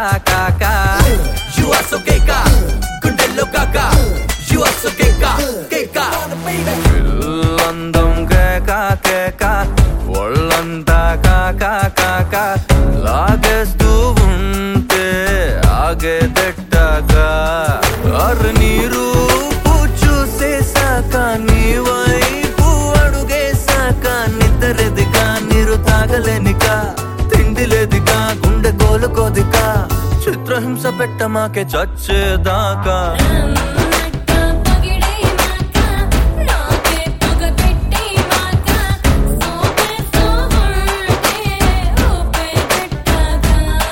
కాక You are so keka, గుండెల్లో కాక You are so keka, keka పిల్లందం కేక కేక ఒళ్ళంతా కాక కాక లాగేస్తూ ఉంటే ఆగేదెట్టాక అరు నీరు చూసేసాక నీ వైపు అడుగేసాక నిద్రెదిగా నీరు తాగలేనిక తిండి లేదిగా గుండె కోలుకోదిగా చిత్రహింస పెట్టమాకే చచ్చేదాకా నన్నట్ట పగిడే మాక నాకే పగ పెట్టే మాక సోపే సోహంటే ఊపే పెట్టగా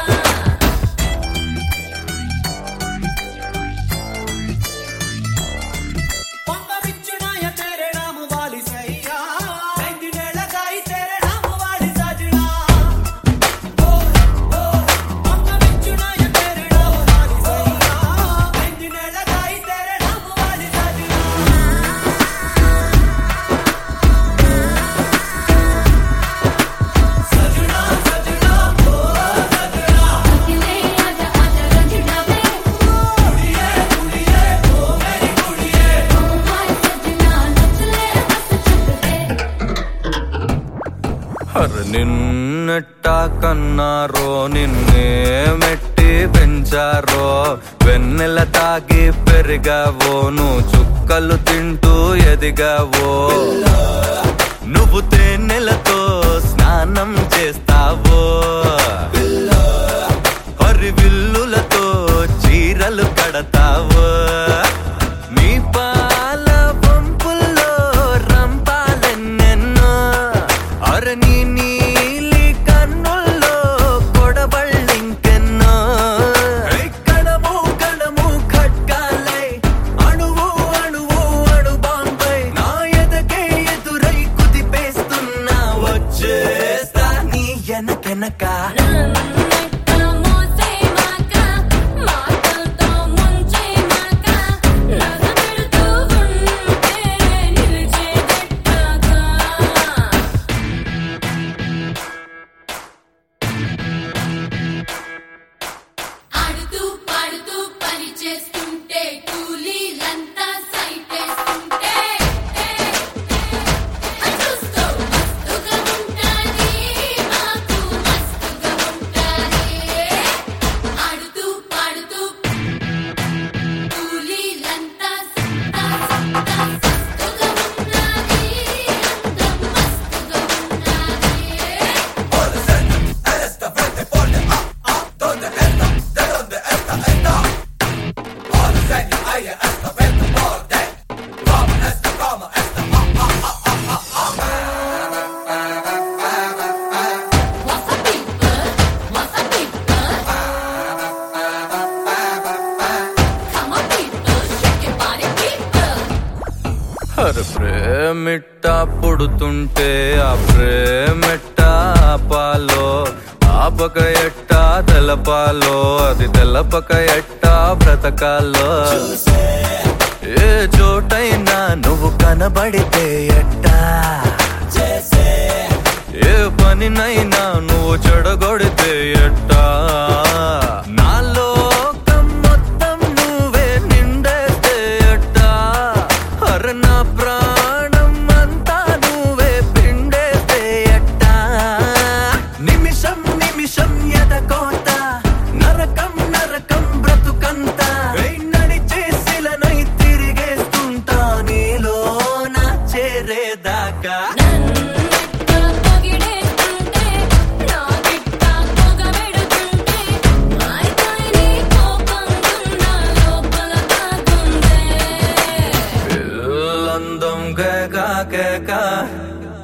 పొంగవిచ్చునాయ తెరే నామ వాలి సయ్యా ఎంగినేల గాయి తెరే నామ వాలి సజనా ఓ ఓ పొంగవిచ్చునాయ తెరే నామ వాలి సయ్యా ఎంగినేల గాయి తెరే నామ వాలి సజనా సజనా సజనా ఓ సజనా అఖిలే ఆజా ఆజా రజడావే కుడియే కుడియే ఓ మేరీ కుడియే ఓ హాయ్ సజనా నచ్చలే బస్ చుట్టదే అర నిన్నెట్ట కన్నారో నిన్నే మెట్టి పెంచారో వెన్నెల తాగి పెరిగావో నువ్వు చుక్కలు తింటూ ఎదిగావో నువ్వు తేనెలతో స్నానం చేస్తావో హరివిల్లులతో చీరలు కడతావో నీ పాల పంపుల్లో రంపాలెన్నెన్నో అరని నీలి కన్నుల్లో కొడబళ్ళింకెన్నో కణము కణము ఖడ్గాలై అణువు అణువు అణు బాంబై నా ఎదకే ఎదురై కుదిపేస్తున్నా వచ్చేస్తా నీ ఎనకెనక నన్నట్ట మోసే మాక మాటలతో ముంచే మాక నగబెడుతూ ఉంటే నిలిచే గట్టగా ఆడుతూ పాడుతూ పని చేస్తుంటే కూలీలంతా సైటేస్తుంటే చూస్తూ మస్తుగా ఉంటాది మాకు మస్తుగా ఉంటాది ఆడుతూ పాడుతూ కూలీలంతా సత్తా సత్తా మస్తుగా ఉంటాది అందం మస్తుగా ఉంటాది What's up, people? What's up, people? Come on, people, shake your body, people. హర ప్రేమిట్ట పుడుతుంటే ఆ ప్రేమిట్ట ఆపాలో ఆపక ఎట్ట తెలపాలో అది తెలపక ఎట్ట బ్రతకాలో ఏ చోటైనా నువ్వు కనబడితే ఎట్టా ఏ పనినైనా నువ్వు చెడగొడితే ఎట్టా నా లోకం మొత్తం నువ్వే నిండేస్తే ఎట్టా అర నా ప్రాణం అంతా నువ్వే పిండేస్తే ఎట్టా నిమిషం నిమిషం ఎదకోత నరకం నరకం బ్రతుకంత నడిచేసిలనై తిరిగేస్తుంటా నీలో నా చేరేదాకా నన్నట్ట పొగిడేస్తుంటే నా గిట్ట పొగబెడుతుంటే మాయకాయ నీ కోపం ఉన్న లోపల దాగుందే పిల్లందం కేక కేక